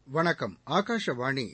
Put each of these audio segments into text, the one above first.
வணக்கம் ஆகாஷவாணி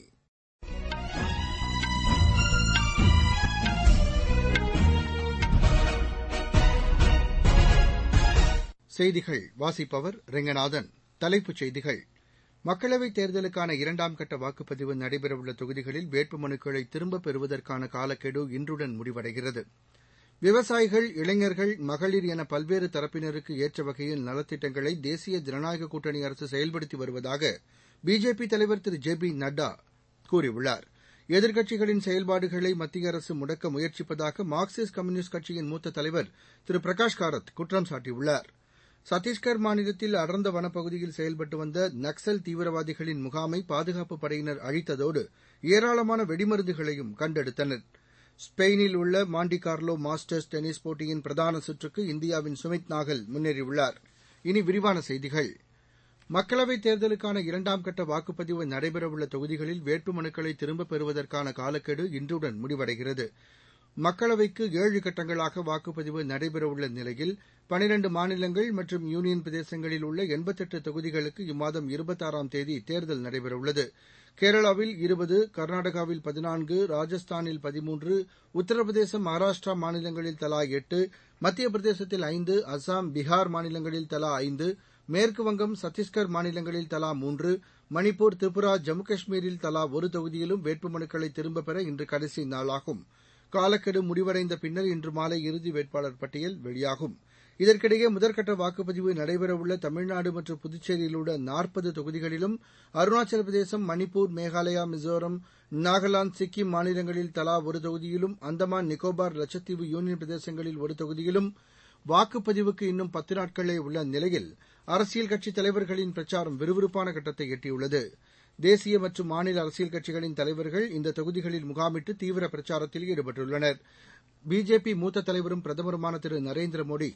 செய்திகள் வாசிப்பவர் ரெங்கநாதன் தலைப்புச் செய்திகள் மக்களவைத் தேர்தலுக்கான இரண்டாம் கட்ட வாக்குப்பதிவு நடைபெறவுள்ள தொகுதிகளில் வேட்புமனுக்களை திரும்பப் பெறுவதற்கான காலக்கெடு இன்றுடன் முடிவடைகிறது விவசாயிகள் இளைஞர்கள் மகளிர் என பல்வேறு தரப்பினருக்கு ஏற்ற வகையில் நலத்திட்டங்களை தேசிய ஜனநாயக கூட்டணி அரசு செயல்படுத்தி வருவதாக பிஜேபி தலைவர் திரு ஜே பி நட்டா கூறியுள்ளார் எதிர்க்கட்சிகளின் செயல்பாடுகளை மத்திய அரசு முடக்க முயற்சிப்பதாக மார்க்சிஸ்ட் கம்யூனிஸ்ட் கட்சியின் மூத்த தலைவர் திரு பிரகாஷ் காரத் குற்றம் சாட்டியுள்ளார் சத்தீஸ்கர் மாநிலத்தில் அடர்ந்த வனப்பகுதியில் செயல்பட்டு வந்த நக்சல் தீவிரவாதிகளின் முகாமை பாதுகாப்புப் படையினர் அழித்ததோடு ஏராளமான வெடிமருந்துகளையும் கண்டெடுத்தனர் ஸ்பெயினில் உள்ள மாண்டி கார்லோ மாஸ்டர்ஸ் டென்னிஸ் போட்டியின் பிரதான சுற்றுக்கு இந்தியாவின் சுமித் நாகல் முன்னேறியுள்ளார் இனி விரிவான செய்திகள் மக்களவைத் தேர்தலுக்கான இரண்டாம் கட்ட வாக்குப்பதிவு நடைபெறவுள்ள தொகுதிகளில் வேட்புமனுக்களை திரும்பப் பெறுவதற்கான காலக்கெடு இன்றுடன் முடிவடைகிறது மக்களவைக்கு ஏழு கட்டங்களாக வாக்குப்பதிவு நடைபெறவுள்ள நிலையில் பனிரண்டு மாநிலங்கள் மற்றும் யூனியன் பிரதேசங்களில் உள்ள எண்பத்தெட்டு தொகுதிகளுக்கு இம்மாதம் இருபத்தாறாம் தேதி தேர்தல் நடைபெறவுள்ளது கேரளாவில் இருபது கர்நாடகாவில் பதினான்கு ராஜஸ்தானில் பதிமூன்று உத்தரப்பிரதேசம் மகாராஷ்டிரா மாநிலங்களில் தலா எட்டு மத்திய பிரதேசத்தில் ஐந்து அஸ்ஸாம் பீகார் மாநிலங்களில் தலா ஐந்து மேற்குவங்கம் சத்தீஸ்கர் மாநிலங்களில் தலா மூன்று மணிப்பூர் திரிபுரா ஜம்மு காஷ்மீரில் தலா ஒரு தொகுதியிலும் வேட்புமனுக்களை திரும்பப் பெற இன்று கடைசி நாளாகும் காலக்கெடு முடிவடைந்த பின்னர் இன்று மாலை இறுதி வேட்பாளர் பட்டியல் வெளியாகும் இதற்கிடையே முதற்கட்ட வாக்குப்பதிவு நடைபெறவுள்ள தமிழ்நாடு மற்றும் புதுச்சேரியில் உள்ள நாற்பது தொகுதிகளிலும் அருணாச்சல பிரதேசம் மணிப்பூர் மேகாலயா மிசோரம் நாகாலாந்து சிக்கிம் மாநிலங்களில் தலா ஒரு தொகுதியிலும் அந்தமான் நிக்கோபார் லட்சத்தீவு யூனியன் பிரதேசங்களில் ஒரு தொகுதியிலும் வாக்குப்பதிவுக்கு இன்னும் பத்து நாட்களே உள்ள நிலையில் அரசியல் கட்சித் தலைவர்களின் பிரச்சாரம் விறுவிறுப்பான கட்டத்தை எட்டியுள்ளது தேசிய மற்றும் மாநில அரசியல் கட்சிகளின் தலைவர்கள் இந்த தொகுதிகளில் முகாமிட்டு தீவிர பிரச்சாரத்தில் ஈடுபட்டுள்ளனர் பிஜேபி மூத்த தலைவரும் பிரதமருமான திரு நரேந்திர மோடி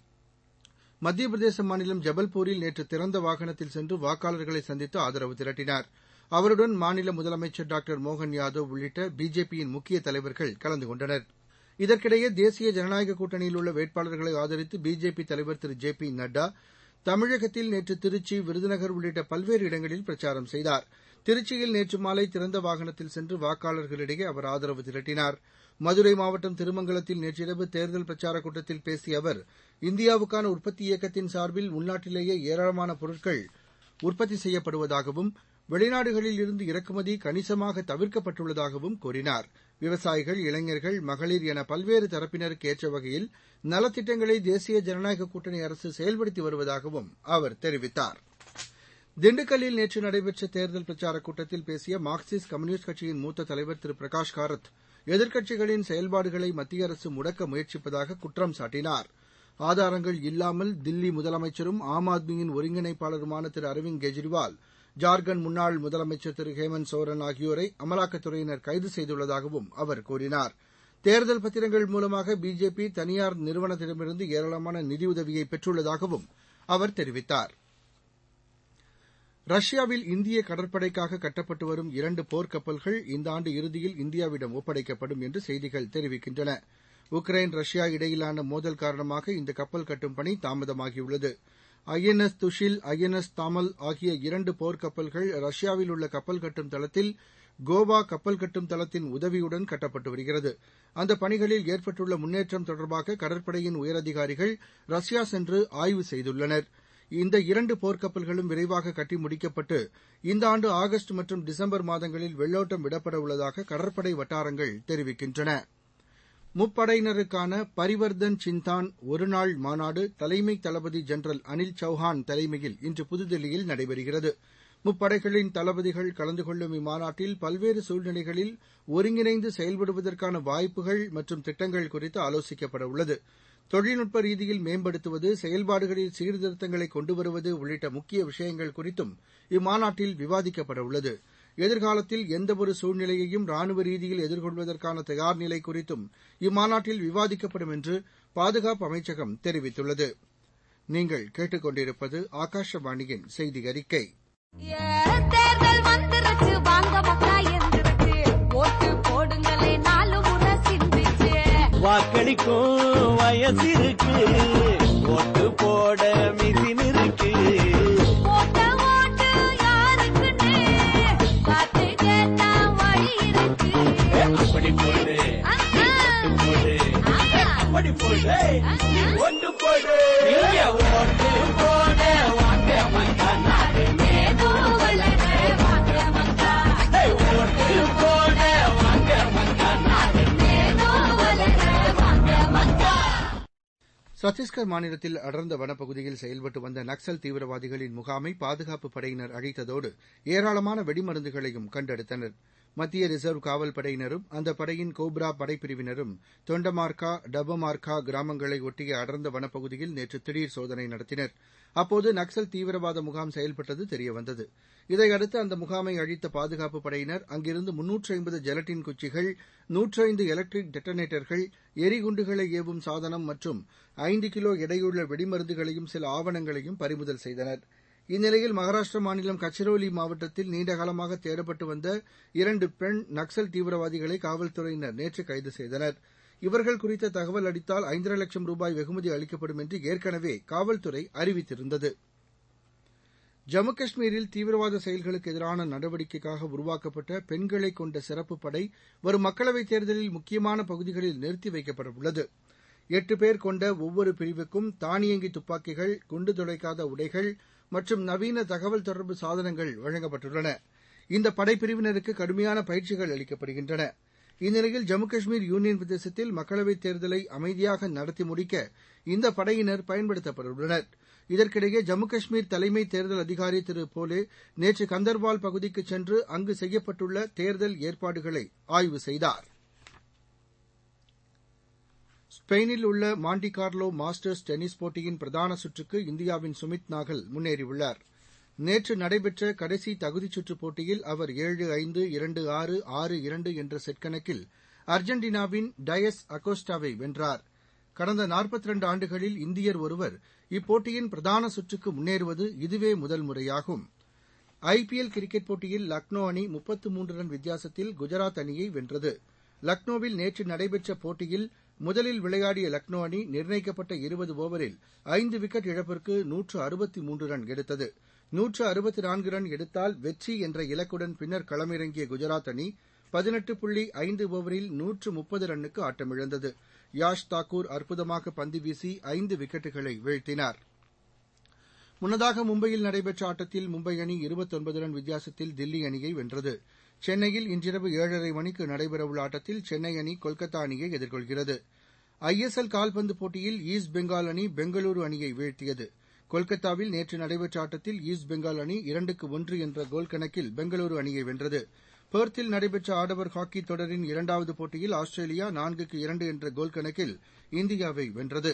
மத்திய பிரதேச மாநிலம் ஜபல்பூரில் நேற்று திறந்த வாகனத்தில் சென்று வாக்காளர்களை சந்தித்து ஆதரவு திரட்டினார் அவருடன் மாநில முதலமைச்சர் டாக்டர் மோகன் யாதவ் உள்ளிட்ட பிஜேபியின் முக்கிய தலைவர்கள் கலந்து கொண்டனர் இதற்கிடையே தேசிய ஜனநாயக கூட்டணியில் உள்ள வேட்பாளர்களை ஆதரித்து பிஜேபி தலைவர் திரு ஜே பி நட்டா தமிழகத்தில் நேற்று திருச்சி விருதுநகர் உள்ளிட்ட பல்வேறு இடங்களில் பிரச்சாரம் செய்தார் திருச்சியில் நேற்று மாலை திறந்த வாகனத்தில் சென்று வாக்காளர்களிடையே அவர் ஆதரவு திரட்டினார் மதுரை மாவட்டம் திருமங்கலத்தில் நேற்றிரவு தேர்தல் பிரச்சாரக் கூட்டத்தில் பேசிய அவர் இந்தியாவுக்கான உற்பத்தி இயக்கத்தின் சார்பில் உள்நாட்டிலேயே ஏராளமான பொருட்கள் உற்பத்தி செய்யப்படுவதாகவும் வெளிநாடுகளில் இருந்து இறக்குமதி கணிசமாக தவிர்க்கப்பட்டுள்ளதாகவும் கூறினார் விவசாயிகள் இளைஞர்கள் மகளிர் என பல்வேறு தரப்பினருக்கு ஏற்ற வகையில் நலத்திட்டங்களை தேசிய ஜனநாயக கூட்டணி அரசு செயல்படுத்தி வருவதாகவும் அவர் தெரிவித்தார் திண்டுக்கல்லில் நேற்று நடைபெற்ற தேர்தல் பிரச்சாரக் கூட்டத்தில் பேசிய மார்க்சிஸ்ட் கம்யூனிஸ்ட் கட்சியின் மூத்த தலைவர் திரு பிரகாஷ் காரத் எதிர்க்கட்சிகளின் செயல்பாடுகளை மத்திய அரசு முடக்க முயற்சிப்பதாக குற்றம் சாட்டினார் ஆதாரங்கள் இல்லாமல் தில்லி முதலமைச்சரும் ஆம் ஆத்மியின் ஒருங்கிணைப்பாளருமான திரு அரவிந்த் கெஜ்ரிவால் ஜார்க்கண்ட் முன்னாள் முதலமைச்சர் திரு ஹேமந்த் சோரன் ஆகியோரை அமலாக்கத்துறையினர் கைது செய்துள்ளதாகவும் அவர் கூறினார் தேர்தல் பத்திரங்கள் மூலமாக பிஜேபி தனியார் நிறுவனத்திடமிருந்து ஏராளமான நிதியுதவியை பெற்றுள்ளதாகவும் அவர் தெரிவித்தார் ரஷ்யாவில் இந்திய கடற்படைக்காக கட்டப்பட்டு வரும் இரண்டு போர்க்கப்பல்கள் இந்த ஆண்டு இறுதியில் இந்தியாவிடம் ஒப்படைக்கப்படும் என்று செய்திகள் தெரிவிக்கின்றன உக்ரைன் ரஷ்யா இடையிலான மோதல் காரணமாக இந்த கப்பல் கட்டும் பணி தாமதமாகியுள்ளது I N S Tushil I N S Tamal ஆகிய இரண்டு போர்க்கப்பல்கள் ரஷ்யாவில் உள்ள கப்பல் கட்டும் தளத்தில் கோவா கப்பல் கட்டும் தளத்தின் உதவியுடன் கட்டப்பட்டு வருகிறது அந்த பணிகளில் ஏற்பட்டுள்ள முன்னேற்றம் தொடர்பாக கடற்படையின் உயரதிகாரிகள் ரஷ்யா சென்று ஆய்வு செய்துள்ளனர் இந்த இரண்டு போர்க்கப்பல்களும் விரைவாக கட்டி முடிக்கப்பட்டு இந்த ஆண்டு ஆகஸ்ட் மற்றும் டிசம்பர் மாதங்களில் வெள்ளோட்டம் விடப்பட உள்ளதாக கடற்படை வட்டாரங்கள் தெரிவிக்கின்றன முப்படையினருக்கான பரிவர்தன் சின்தான் ஒருநாள் மாநாடு தலைமை தளபதி ஜெனரல் அனில் சௌஹான் தலைமையில் இன்று புதுதில்லியில் நடைபெறுகிறது முப்படைகளின் தளபதிகள் கலந்து கொள்ளும் இம்மாநாட்டில் பல்வேறு சூழ்நிலைகளில் ஒருங்கிணைந்து செயல்படுவதற்கான வாய்ப்புகள் மற்றும் திட்டங்கள் குறித்து ஆலோசிக்கப்பட உள்ளது தொழில்நுட்ப ரீதியில் மேம்படுத்துவது செயல்பாடுகளில் சீர்திருத்தங்களை கொண்டு வருவது உள்ளிட்ட முக்கிய விஷயங்கள் குறித்தும் இம்மாநாட்டில் விவாதிக்கப்பட உள்ளது எதிர்காலத்தில் எந்தவொரு சூழ்நிலையையும் ராணுவ ரீதியில் எதிர்கொள்வதற்கான தயார் நிலை குறித்தும் இம்மாநாட்டில் விவாதிக்கப்படும் என்று பாதுகாப்பு அமைச்சகம் தெரிவித்துள்ளது நீங்கள் கேட்டுக்கொண்டிருப்பது ஆகாஷவாணியின் செய்தி அறிக்கை தேர்தல் வந்துருச்சு வாங்க மக்கா எந்திருச்சு ஓட்டு போடுங்களே நாலு முறை சிந்திச்சு வாக்களிக்கும் வயசு இருக்கு ஓட்டு போட மிசின் இருக்கு போட்ட ஓட்டு யாருக்குன்னு சத்தீஸ்கர் மாநிலத்தில் அடர்ந்த வனப்பகுதியில் செயல்பட்டு வந்த நக்சல் தீவிரவாதிகளின் முகாமை பாதுகாப்புப் படையினர் அழித்ததோடு ஏராளமான வெடிமருந்துகளையும் கண்டெடுத்தனர் மத்திய ரிசர்வ் காவல் படையினரும் அந்த படையின் கோப்ரா படைப்பிரிவினரும் தொண்டமார்க்கா டபமார்க்கா கிராமங்களை ஒட்டிய அடர்ந்த வனப்பகுதியில் நேற்று திடீர் சோதனை நடத்தினர் அப்போது நக்சல் தீவிரவாத முகாம் செயல்பட்டது தெரியவந்தது இதையடுத்து அந்த முகாமை அழித்த பாதுகாப்புப் படையினர் அங்கிருந்து முன்னூற்று ஐம்பது ஜெலட்டின் குச்சிகள் நூற்றைந்து எலக்ட்ரிக் டெட்டனேட்டர்கள் எரிகுண்டுகளை ஏவும் சாதனம் மற்றும் ஐந்து கிலோ எடையுள்ள வெடிமருந்துகளையும் சில ஆவணங்களையும் பறிமுதல் செய்தனர் இந்நிலையில் மகாராஷ்டிர மாநிலம் கச்சிரோலி மாவட்டத்தில் நீண்டகாலமாக தேடப்பட்டு வந்த இரண்டு பெண் நக்சல் தீவிரவாதிகளை காவல்துறையினர் நேற்று கைது செய்தனர் இவர்கள் குறித்த தகவல் அளித்தால் ஐந்தரை லட்சம் ரூபாய் வெகுமதி அளிக்கப்படும் என்று ஏற்கனவே காவல்துறை அறிவித்திருந்தது ஜம்மு காஷ்மீரில் தீவிரவாத செயல்களுக்கு எதிரான நடவடிக்கைக்காக உருவாக்கப்பட்ட பெண்களை கொண்ட சிறப்பு படை வரும் மக்களவைத் தேர்தலில் முக்கியமான பகுதிகளில் நிறுத்தி வைக்கப்பட உள்ளது எட்டு பேர் கொண்ட ஒவ்வொரு பிரிவுக்கும் தானியங்கி துப்பாக்கிகள் குண்டு துளைக்காத உடைகள் மற்றும் நவீன தகவல் தொடர்பு சாதனங்கள் வழங்கப்பட்டுள்ளன இந்த படைப்பிரிவினருக்கு கடுமையான பயிற்சிகள் அளிக்கப்படுகின்றன இந்நிலையில் ஜம்மு காஷ்மீர் யூனியன் பிரதேசத்தில் மக்களவைத் தேர்தலை அமைதியாக நடத்தி முடிக்க இந்த படையினர் பயன்படுத்தப்படவுள்ளனர் இதற்கிடையே ஜம்மு காஷ்மீர் தலைமை தேர்தல் அதிகாரி திரு போலே நேற்று கந்தர்வால் பகுதிக்கு சென்று அங்கு செய்யப்பட்டுள்ள தேர்தல் ஏற்பாடுகளை ஆய்வு செய்தார் ஸ்பெயினில் உள்ள மாண்டி கார்லோ மாஸ்டர்ஸ் டென்னிஸ் போட்டியின் பிரதான சுற்றுக்கு இந்தியாவின் சுமித் நாகல் முன்னேறியுள்ளார் நேற்று நடைபெற்ற கடைசி தகுதிச் சுற்றுப் போட்டியில் அவர் ஏழு ஐந்து இரண்டு ஆறு ஆறு இரண்டு என்ற செட் கணக்கில் அர்ஜென்டினாவின் டயஸ் அகோஸ்டாவை வென்றார் கடந்த நாற்பத்தி ரெண்டு ஆண்டுகளில் இந்தியர் ஒருவர் இப்போட்டியின் பிரதான சுற்றுக்கு முன்னேறுவது இதுவே முதல் முறையாகும் ஐபிஎல் கிரிக்கெட் போட்டியில் லக்னோ அணி முப்பத்து மூன்று ரன் வித்தியாசத்தில் குஜராத் அணியை வென்றது லக்னோவில் நேற்று நடைபெற்ற போட்டியில் முதலில் விளையாடிய லக்னோ அணி நிர்ணயிக்கப்பட்ட இருபது ஓவரில் ஐந்து விக்கெட் இழப்பிற்கு நூற்று அறுபத்தி மூன்று ரன் எடுத்தது நூற்று அறுபத்தி நான்கு ரன் எடுத்தால் வெற்றி என்ற இலக்குடன் பின்னர் களமிறங்கிய குஜராத் அணி பதினெட்டு புள்ளி ஐந்து ஓவரில் நூற்று முப்பது ரன்னுக்கு ஆட்டமிழந்தது யாஷ் தாக்கூர் அற்புதமாக பந்து வீசி ஐந்து விக்கெட்டுகளை வீழ்த்தினார் முன்னதாக மும்பையில் நடைபெற்ற ஆட்டத்தில் மும்பை அணி இருபத்தொன்பது ரன் வித்தியாசத்தில் தில்லி அணியை வென்றது சென்னையில் இன்றிரவு ஏழரை மணிக்கு நடைபெறவுள்ள ஆட்டத்தில் சென்னை அணி கொல்கத்தா அணியை எதிர்கொள்கிறது ஐஎஸ்எல் கால்பந்து போட்டியில் ஈஸ்ட் பெங்கால் அணி பெங்களூரு அணியை வீழ்த்தியது கொல்கத்தாவில் நேற்று நடைபெற்ற ஆட்டத்தில் ஈஸ்ட் பெங்கால் அணி இரண்டுக்கு ஒன்று என்ற கோல் கணக்கில் பெங்களூரு அணியை வென்றது பெர்த்தில் நடைபெற்ற ஆடவர் ஹாக்கி தொடரின் இரண்டாவது போட்டியில் ஆஸ்திரேலியா நான்குக்கு இரண்டு என்ற கோல் கணக்கில் இந்தியாவை வென்றது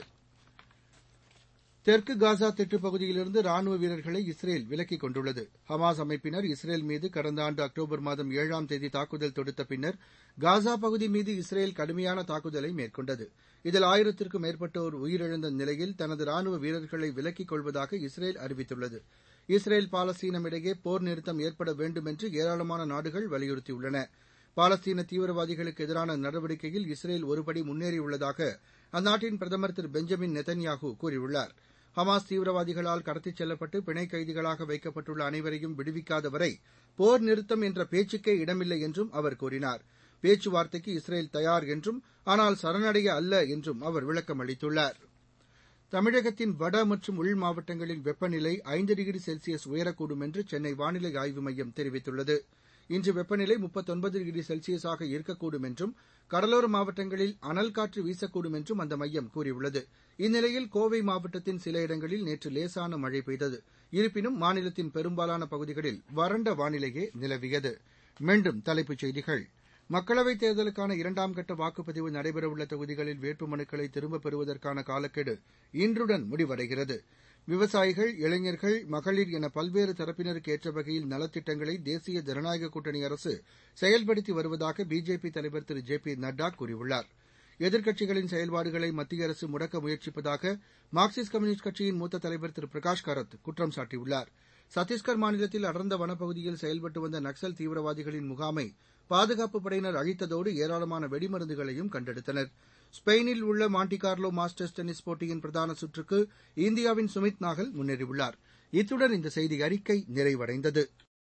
தெற்கு காசா திட்டுப் பகுதியிலிருந்து ராணுவ வீரர்களை இஸ்ரேல் விலக்கிக் கொண்டுள்ளது ஹமாஸ் அமைப்பினர் இஸ்ரேல் மீது கடந்த ஆண்டு அக்டோபர் மாதம் ஏழாம் தேதி தாக்குதல் தொடுத்த பின்னர் காசா பகுதி மீது இஸ்ரேல் கடுமையான தாக்குதலை மேற்கொண்டது இதில் ஆயிரத்திற்கும் மேற்பட்டோர் உயிரிழந்த நிலையில் தனது ராணுவ வீரர்களை விலக்கிக் கொள்வதாக இஸ்ரேல் அறிவித்துள்ளது இஸ்ரேல் பாலஸ்தீனம் இடையே போர் நிறுத்தம் ஏற்பட வேண்டும் என்று ஏராளமான நாடுகள் வலியுறுத்தியுள்ளன பாலஸ்தீன தீவிரவாதிகளுக்கு எதிரான நடவடிக்கையில் இஸ்ரேல் ஒருபடி முன்னேறியுள்ளதாக அந்நாட்டின் பிரதமர் திரு பெஞ்சமின் நெத்தன்யாஹூ கூறியுள்ளார் ஹமாஸ் தீவிரவாதிகளால் கடத்திச் செல்லப்பட்டு பிணை கைதிகளாக வைக்கப்பட்டுள்ள அனைவரையும் விடுவிக்காத வரை போர் நிறுத்தம் என்ற பேச்சுக்கே இடமில்லை என்றும் அவர் கூறினார் பேச்சுவார்த்தைக்கு இஸ்ரேல் தயார் என்றும் ஆனால் சரணடைய அல்ல என்றும் அவர் விளக்கம் அளித்துள்ளார் தமிழகத்தின் வட மற்றும் உள் மாவட்டங்களில் வெப்பநிலை ஐந்து டிகிரி செல்சியஸ் உயரக்கூடும் என்று சென்னை வானிலை ஆய்வு மையம் தெரிவித்துள்ளது இன்று வெப்பநிலை முப்பத்தொன்பது டிகிரி செல்சியஸாக இருக்கக்கூடும் என்றும் கடலோர மாவட்டங்களில் அனல் காற்று வீசக்கூடும் என்றும் அந்த மையம் கூறியுள்ளது இந்நிலையில் கோவை மாவட்டத்தின் சில இடங்களில் நேற்று லேசான மழை பெய்தது இருப்பினும் மாநிலத்தின் பெரும்பாலான பகுதிகளில் வறண்ட வானிலையே நிலவியது மீண்டும் தலைப்புச் செய்திகள் மக்களவைத் தேர்தலுக்கான இரண்டாம் கட்ட வாக்குப்பதிவு நடைபெறவுள்ள தொகுதிகளில் வேட்புமனுக்களை திரும்பப் பெறுவதற்கான காலக்கெடு இன்றுடன் முடிவடைகிறது விவசாயிகள் இளைஞர்கள் மகளிர் என பல்வேறு தரப்பினருக்கு ஏற்ற வகையில் நலத்திட்டங்களை தேசிய ஜனநாயக கூட்டணி அரசு செயல்படுத்தி வருவதாக பிஜேபி தலைவர் திரு ஜே பி நட்டா கூறியுள்ளார் எதிர்க்கட்சிகளின் செயல்பாடுகளை மத்திய அரசு முடக்க முயற்சிப்பதாக மார்க்சிஸ்ட் கம்யூனிஸ்ட் கட்சியின் மூத்த தலைவர் திரு பிரகாஷ் காரத் குற்றம் சாட்டியுள்ளார் சத்தீஸ்கர் மாநிலத்தில் அடர்ந்த வனப்பகுதியில் செயல்பட்டு வந்த நக்சல் தீவிரவாதிகளின் முகாமை பாதுகாப்புப் படையினர் அழித்ததோடு ஏராளமான வெடிமருந்துகளையும் கண்டெடுத்தனர் ஸ்பெயினில் உள்ள மாண்டி கார்லோ மாஸ்டர்ஸ் டென்னிஸ் போட்டியின் பிரதான சுற்றுக்கு இந்தியாவின் சுமித் நாகல் முன்னேறியுள்ளார் இத்துடன் இந்த செய்தி அறிக்கை நிறைவடைந்தது